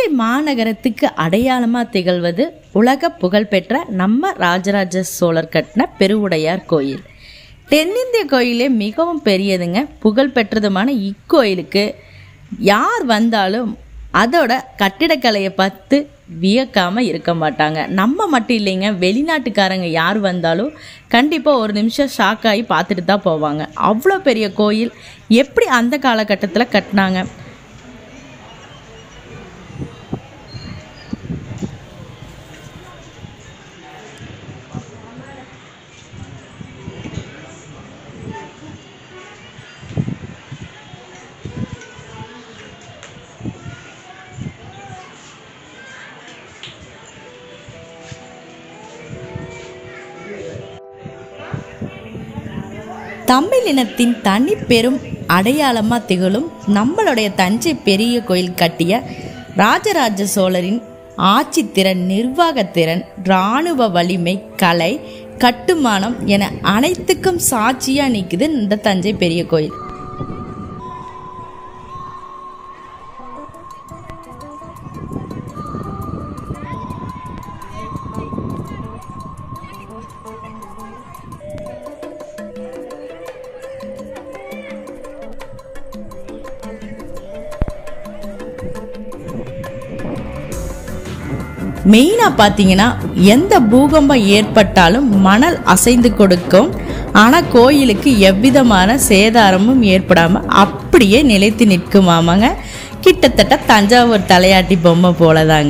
தஞ்சை மாநகரத்துக்கு அடையாளமாக திகழ்வது உலக புகழ்பெற்ற நம்ம ராஜராஜ சோழர் கட்டின பெருவுடையார் கோயில் தென்னிந்திய கோயிலே மிகவும் பெரியதுங்க புகழ்பெற்றதுமான இக்கோயிலுக்கு யார் வந்தாலும் அதோட கட்டிடக்கலையை பார்த்து வியக்காம இருக்க மாட்டாங்க நம்ம மட்டும் இல்லைங்க வெளிநாட்டுக்காரங்க யார் வந்தாலும் கண்டிப்பாக ஒரு நிமிஷம் ஷாக் ஆகி பார்த்துட்டு தான் போவாங்க அவ்வளோ பெரிய கோயில் எப்படி அந்த காலகட்டத்தில் கட்டினாங்க தமிழ் இனத்தின் தனி பெரும் அடையாளமாக திகழும் நம்மளுடைய தஞ்சை பெரிய கோயில் கட்டிய ராஜராஜ சோழரின் ஆட்சித்திறன் நிர்வாகத்திறன் இராணுவ வலிமை கலை கட்டுமானம் என அனைத்துக்கும் சாட்சியாக நிற்குது இந்த தஞ்சை பெரிய கோயில் மெயினாக பார்த்தீங்கன்னா எந்த பூகம்பம் ஏற்பட்டாலும் மணல் அசைந்து கொடுக்கும் ஆனால் கோயிலுக்கு எவ்விதமான சேதாரமும் ஏற்படாமல் அப்படியே நிலைத்து நிற்குமாமாங்க கிட்டத்தட்ட தஞ்சாவூர் தலையாட்டி பொம்மை போலதாங்க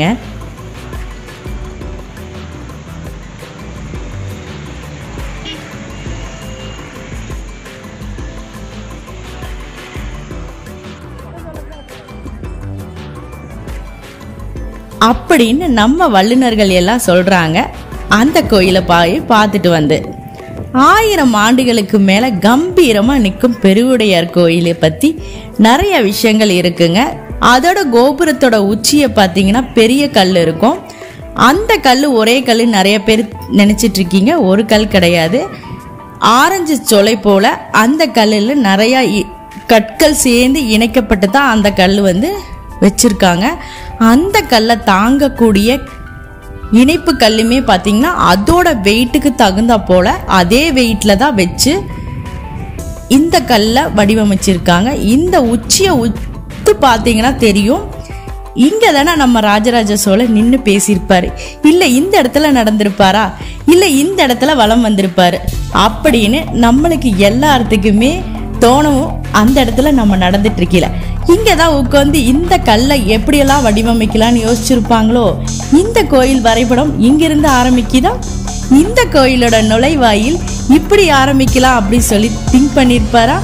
அப்படின்னு நம்ம வல்லுநர்கள் எல்லாம் சொல்றாங்க அந்த கோயிலை போய் பார்த்துட்டு வந்து ஆயிரம் ஆண்டுகளுக்கு மேலே கம்பீரமாக நிற்கும் பெருவுடையார் கோயிலை பற்றி நிறைய விஷயங்கள் இருக்குங்க அதோட கோபுரத்தோட உச்சியை பார்த்தீங்கன்னா பெரிய கல் இருக்கும் அந்த கல் ஒரே கல் நிறைய பேர் நினச்சிட்டு இருக்கீங்க ஒரு கல் கிடையாது ஆரஞ்சு சொலை போல அந்த கல்லில் நிறையா இ- கற்கள் சேர்ந்து இணைக்கப்பட்டு தான் அந்த கல் வந்து வச்சிருக்காங்க அந்த கல்லை தாங்கக்கூடிய இணைப்பு கல்லுமே பார்த்தீங்கன்னா அதோட வெயிட்டுக்கு தகுந்த போல அதே வெயிட்டில் தான் வச்சு இந்த கல்லை வடிவமைச்சிருக்காங்க இந்த உச்சியை உத்து பார்த்தீங்கன்னா தெரியும் இங்கே தானே நம்ம ராஜராஜ சோழர் நின்று பேசியிருப்பாரு இல்லை இந்த இடத்துல நடந்திருப்பாரா இல்லை இந்த இடத்துல வலம் வந்திருப்பாரு அப்படின்னு நம்மளுக்கு எல்லாத்துக்குமே தோணவும் அந்த இடத்துல நம்ம நடந்துட்டு இருக்கல இங்கே தான் உட்காந்து இந்த கல்லை எப்படியெல்லாம் வடிவமைக்கலாம்னு யோசிச்சிருப்பாங்களோ இந்த கோயில் வரைபடம் இங்கிருந்து ஆரம்பிக்குதா இந்த கோயிலோட நுழைவாயில் இப்படி ஆரம்பிக்கலாம் அப்படின்னு சொல்லி திங்க் பண்ணியிருப்பாரா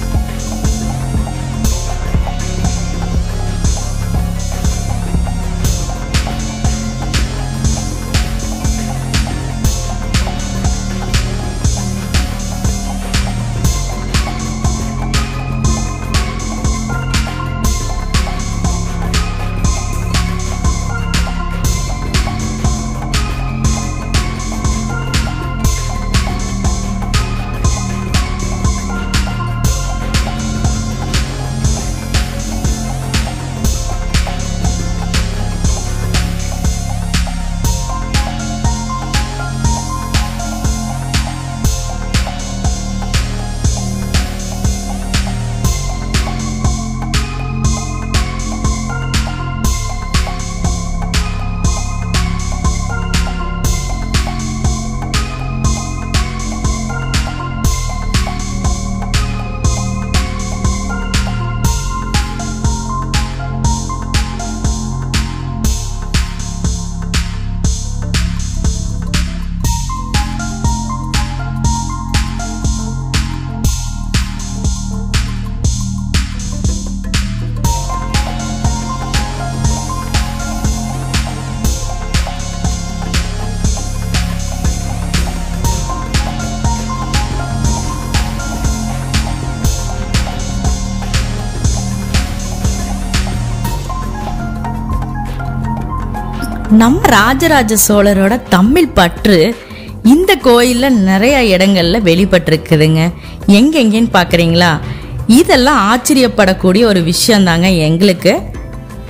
நம்ம ராஜராஜ சோழரோட தமிழ் பற்று இந்த கோயிலில் நிறைய இடங்கள்ல வெளிப்பட்டிருக்குதுங்க எங்கெங்கன்னு பார்க்குறீங்களா இதெல்லாம் ஆச்சரியப்படக்கூடிய ஒரு விஷயந்தாங்க எங்களுக்கு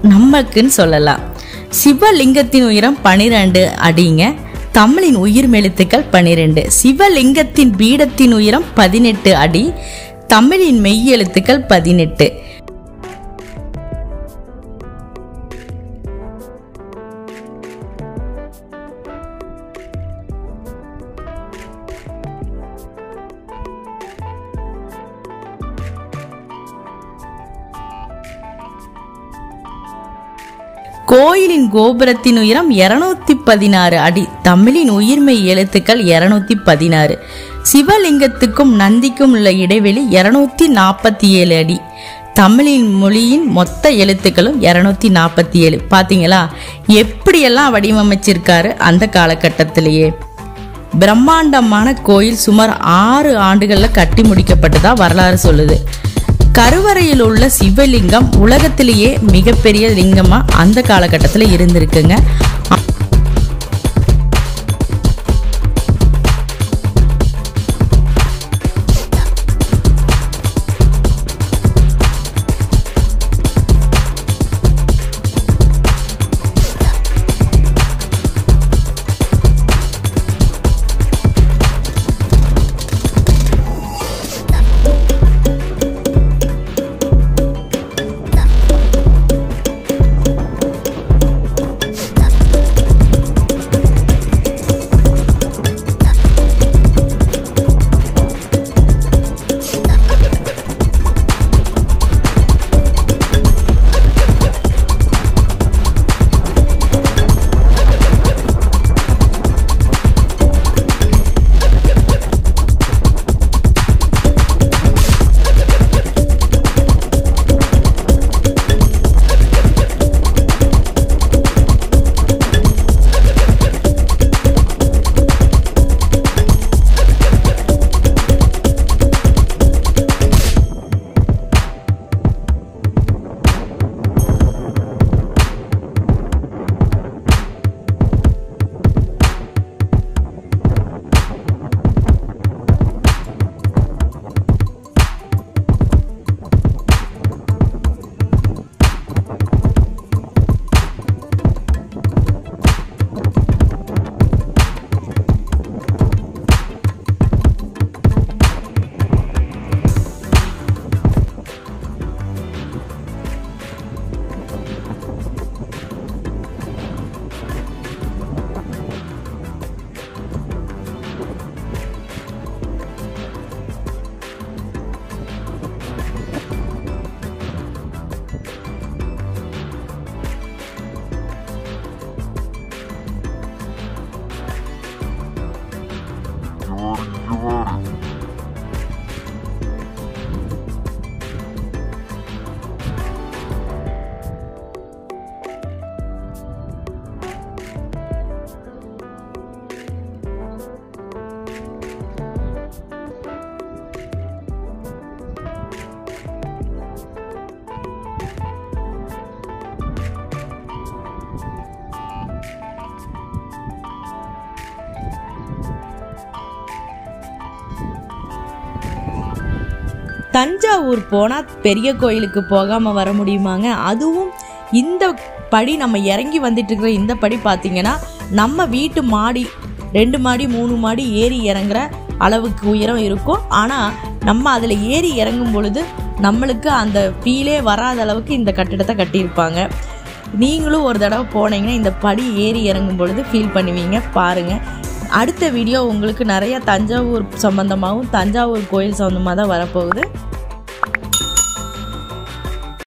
நமக்குன்னு சொல்லலாம் சிவலிங்கத்தின் உயரம் பனிரெண்டு அடிங்க தமிழின் உயிர் மெழுத்துக்கள் பனிரெண்டு சிவலிங்கத்தின் பீடத்தின் உயரம் பதினெட்டு அடி தமிழின் மெய்யெழுத்துக்கள் பதினெட்டு கோயிலின் கோபுரத்தின் உயரம் இருநூத்தி பதினாறு அடி தமிழின் உயிர்மை எழுத்துக்கள் இருநூத்தி பதினாறு சிவலிங்கத்துக்கும் நந்திக்கும் உள்ள இடைவெளி இருநூத்தி நாற்பத்தி ஏழு அடி தமிழின் மொழியின் மொத்த எழுத்துக்களும் இருநூத்தி நாற்பத்தி ஏழு பாத்தீங்களா எப்படியெல்லாம் வடிவமைச்சிருக்காரு அந்த காலகட்டத்திலேயே பிரம்மாண்டமான கோயில் சுமார் ஆறு ஆண்டுகளில் கட்டி முடிக்கப்பட்டதா வரலாறு சொல்லுது கருவறையில் உள்ள சிவலிங்கம் உலகத்திலேயே மிகப்பெரிய லிங்கமா அந்த காலகட்டத்தில் இருந்திருக்குங்க தஞ்சாவூர் போனால் பெரிய கோயிலுக்கு போகாமல் வர முடியுமாங்க அதுவும் இந்த படி நம்ம இறங்கி வந்துட்டு இருக்கிற இந்த படி பார்த்தீங்கன்னா நம்ம வீட்டு மாடி ரெண்டு மாடி மூணு மாடி ஏறி இறங்குற அளவுக்கு உயரம் இருக்கும் ஆனால் நம்ம அதில் ஏறி இறங்கும் பொழுது நம்மளுக்கு அந்த ஃபீலே வராத அளவுக்கு இந்த கட்டிடத்தை கட்டியிருப்பாங்க நீங்களும் ஒரு தடவை போனீங்கன்னா இந்த படி ஏறி இறங்கும் பொழுது ஃபீல் பண்ணுவீங்க பாருங்கள் அடுத்த வீடியோ உங்களுக்கு நிறைய தஞ்சாவூர் சம்மந்தமாகவும் தஞ்சாவூர் கோயில் சம்மந்தமாக தான் வரப்போகுது